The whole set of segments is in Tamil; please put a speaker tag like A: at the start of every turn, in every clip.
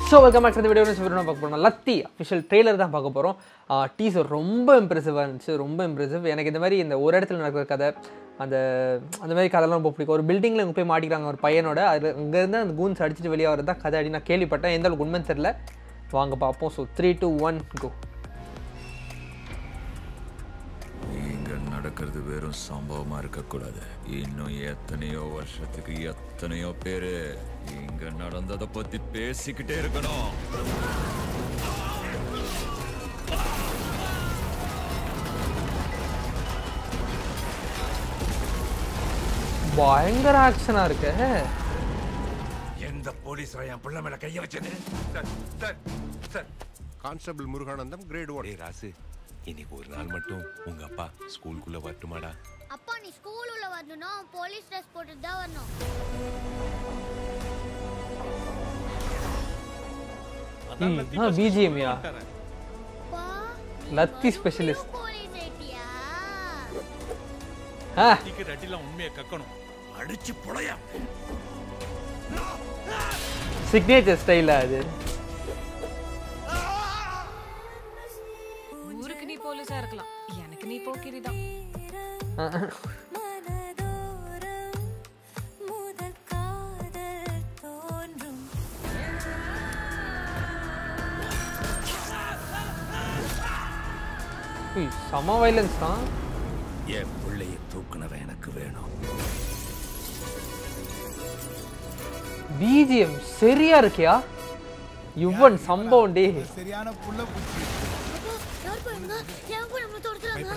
A: ஸோ வெல்கம் பேக் இந்த வீடியோ வீடியோ பார்க்க போகிறோம் லத்தி அஃபிஷியல் ட்ரெய்லர் தான் பார்க்க போகிறோம் டீசர் ரொம்ப இம்ப்ரெசிவாக இருந்துச்சு ரொம்ப இம்ப்ரெசிவ் எனக்கு இந்த மாதிரி இந்த ஒரு இடத்துல நடக்கிற கதை அந்த அந்த மாதிரி கதைலாம் ரொம்ப பிடிக்கும் ஒரு பில்டிங்கில் இங்கே போய் மாட்டிக்கிறாங்க ஒரு பையனோட அது அங்கேருந்து அந்த கூன்ஸ் அடிச்சுட்டு வெளியே வரது தான் கதை அடி நான் கேள்விப்பட்டேன் எந்த அளவுக்கு உண்மைன்னு தெரில வாங்க பார்ப்போம் so three two one go
B: இங்க நடக்கிறது வெறும் சம்பவமா இருக்கக்கூடாது இன்னும் எத்தனையோ வருஷத்துக்கு எத்தனையோ பேரு இங்க நடந்ததை பத்தி பேசிக்கிட்டே இருக்கணும்
A: பயங்கர ஆக்ஷனாக இருக்கு
C: எந்த போலீஸ் என் பிள்ளை மேல கைய வச்சது sir sir sir
D: constable Muruganandam great one
C: டேய் ராசு இன்னைக்கு ஒரு நாள் மட்டும் உங்க அப்பா ஸ்கூலுக்குள்ள வரட்டுமாடா
E: அப்பா நீ ஸ்கூல் உள்ள வரணும்னா போலீஸ் ட்ரெஸ் போட்டு தான் வரணும்
A: ஆ பிஜிஎம்யா
E: அப்பா
A: லத்தி ஸ்பெஷலிஸ்ட்
E: போலீஸ் ஐட்டியா
A: ஆ
F: ரெட்டிலாம் உண்மையை கக்கணும்
C: அடிச்சு புழையா
A: சிக்னேச்சர் ஸ்டைலா அது
G: ஊருக்கு நீ போலீஸா இருக்கலாம் எனக்கு நீ போக்கிரி தான்
A: உய், செம வைலன்ஸ் தான்
C: என் பிள்ளைய தூக்குனவன் எனக்கு வேணும்
A: பிஜிஎம் சரியா இருக்கியா யுவன் சம்பவம் டே
D: சரியான புள்ள பூச்சி
E: அப்பா யார் பாருங்க என் கூட நம்ம தொடர்றாங்க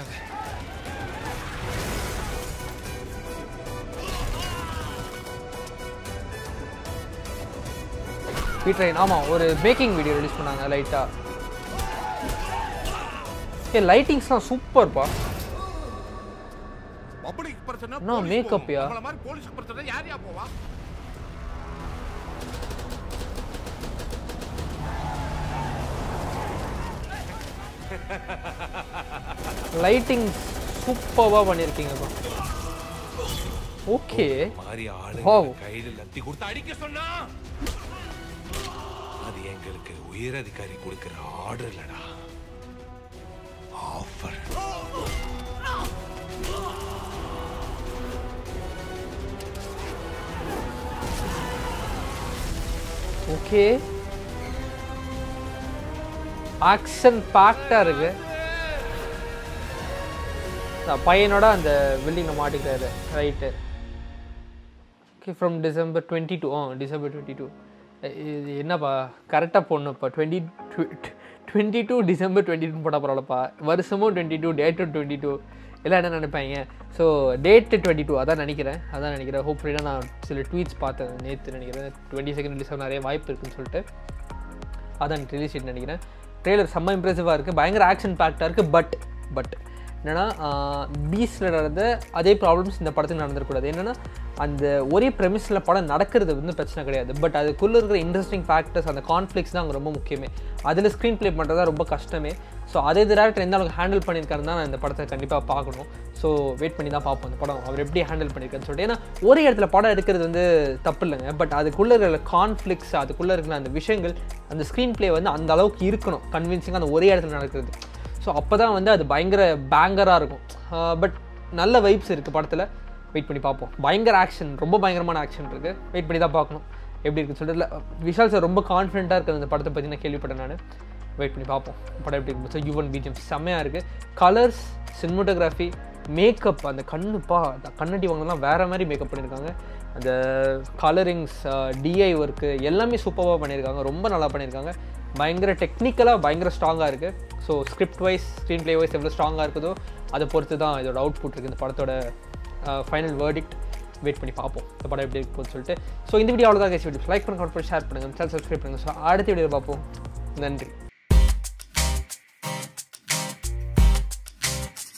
A: ட்ரெயின் ஆமா ஒரு பேக்கிங் வீடியோ ரிலீஸ் பண்ணாங்க லைட்டா ஏ லைட்டிங்ஸ்லாம் சூப்பர்ப்பா
D: பப்ளிக் பிரச்சனை
A: என்ன
D: போலீஸ்
A: makeup
D: போகும்.
A: யா?
D: நம்மள மாதிரி போலீஸ் பிரச்சனை யார் யா போவா
A: லைட்டிங் சூப்பராக பண்ணியிருக்கீங்கப்பா ஓகே
C: மாதிரி
A: Wow.
C: ஆளுங்க கையில லத்தி கொடுத்து அடிக்க சொன்னா அது எங்களுக்கு உயர் அதிகாரி கொடுக்கிற ஆர்டர் இல்லடா ஆஃபர்
A: ஓகே ஆக்ஷன் பேக்டாக இருக்கு அந்த பையனோட அந்த பில்டிங்கில் மாட்டிக்கிறாரு right okay from December twenty two ஆ டிசம்பர் டுவெண்ட்டி டூ இது என்னப்பா கரெக்டாக போடணும்ப்பா twenty twenty two December twenty two போட்டால் பரவாயில்லப்பா வருஷமும் டுவெண்ட்டி டூ டேட்டும் டுவெண்ட்டி டூ எல்லாம் என்ன நினைப்பாங்க ஸோ டேட்டு டுவெண்ட்டி டூ அதான் நினைக்கிறேன் அதான் நினைக்கிறேன் ஹோப்ஃபுல்லாக நான் சில ட்வீட்ஸ் பார்த்தேன் நேற்று நினைக்கிறேன் டுவெண்ட்டி செகண்ட் ரிலீஸ் ஆக நிறைய வாய்ப்பு இருக்குன்னு சொல்லிட்டு அதான் ரிலீஸ் டேட் நினைக்கிறேன் ட்ரெய்லர் செம்ம இம்ப்ரெசிவாக இருக்குது பயங்கர ஆக்ஷன் பேக்டாக இருக்குது பட் பட் என்னென்னா பீஸில் நடந்த அதே ப்ராப்ளம்ஸ் இந்த படத்துக்கு நடந்துடக்கூடாது என்னென்னா அந்த ஒரே ப்ரெமிஸில் படம் நடக்கிறது வந்து பிரச்சனை கிடையாது பட் அதுக்குள்ளே இருக்கிற இன்ட்ரெஸ்டிங் ஃபேக்டர்ஸ் அந்த கான்ஃப்ளிக்ஸ் தான் அங்கே ரொம்ப முக்கியமே அதில் ஸ்க்ரீன் ப்ளே பண்ணுறது தான் ரொம்ப கஷ்டமே ஸோ அதே டேரக்டர் எந்த அளவுக்கு ஹேண்டில் பண்ணியிருக்காருன்னு தான் நான் இந்த படத்தை கண்டிப்பாக பார்க்கணும் ஸோ வெயிட் பண்ணி தான் பார்ப்போம் அந்த படம் அவர் எப்படி ஹேண்டில் பண்ணியிருக்காருன்னு சொல்லிட்டு ஏன்னா ஒரே இடத்துல படம் எடுக்கிறது வந்து தப்பு இல்லைங்க பட் அதுக்குள்ளே இருக்கிற கான்ஃப்ளிக்ஸ் அதுக்குள்ளே இருக்கிற அந்த விஷயங்கள் அந்த ஸ்க்ரீன் ப்ளே வந்து அந்த அளவுக்கு இருக்கணும் கன்வின்சிங்காக அந்த ஒரே இடத்துல நடக்கிறது ஸோ அப்போ தான் வந்து அது பயங்கர பேங்கராக இருக்கும் பட் நல்ல வைப்ஸ் இருக்குது படத்தில் வெயிட் பண்ணி பார்ப்போம் பயங்கர ஆக்ஷன் ரொம்ப பயங்கரமான ஆக்ஷன் இருக்குது வெயிட் பண்ணி தான் பார்க்கணும் எப்படி இருக்குன்னு சொல்லிட்டு இல்ல, விஷால் சார் ரொம்ப கான்ஃபிடென்ட்டாக இருக்குது அந்த படத்தை பற்றி நான் கேள்விப்பட்டேன் நான் வெயிட் பண்ணி பார்ப்போம் படம் எப்படி இருக்கு ஸோ யுவன் பிஜிஎம் செம்மையாக இருக்குது கலர்ஸ் சினிமோட்டோகிராஃபி மேக்கப் அந்த கண்ணுப்பா அந்த கண்ணடி வாங்கலாம் வேறு மாதிரி மேக்கப் பண்ணியிருக்காங்க அந்த கலரிங்ஸ் டிஐ ஒர்க்கு எல்லாமே சூப்பராக பண்ணியிருக்காங்க ரொம்ப நல்லா பண்ணியிருக்காங்க பயங்கர டெக்னிக்கலாக பயங்கர ஸ்ட்ராங்காக இருக்குது so script wise screenplay wise எவ்வளோ ஸ்ட்ராங்காக இருக்குதோ அதை பொறுத்து தான் இதோட அவுட்புட் இருக்குது இந்த படத்தோட ஃபைனல் வேர்டிக்ட் வெயிட் பண்ணி பார்ப்போம் இந்த படம் எப்படி இருக்குன்னு சொல்லிட்டு ஸோ இந்த வீடியோ அவ்வளோதான் கேஸ் வீடியோ லைக் பண்ணுங்க ஷேர் பண்ணுங்கள் சேனல் சப்ஸ்கிரைப் பண்ணுங்கள் ஸோ அடுத்த வீடியோ பார்ப்போம் நன்றி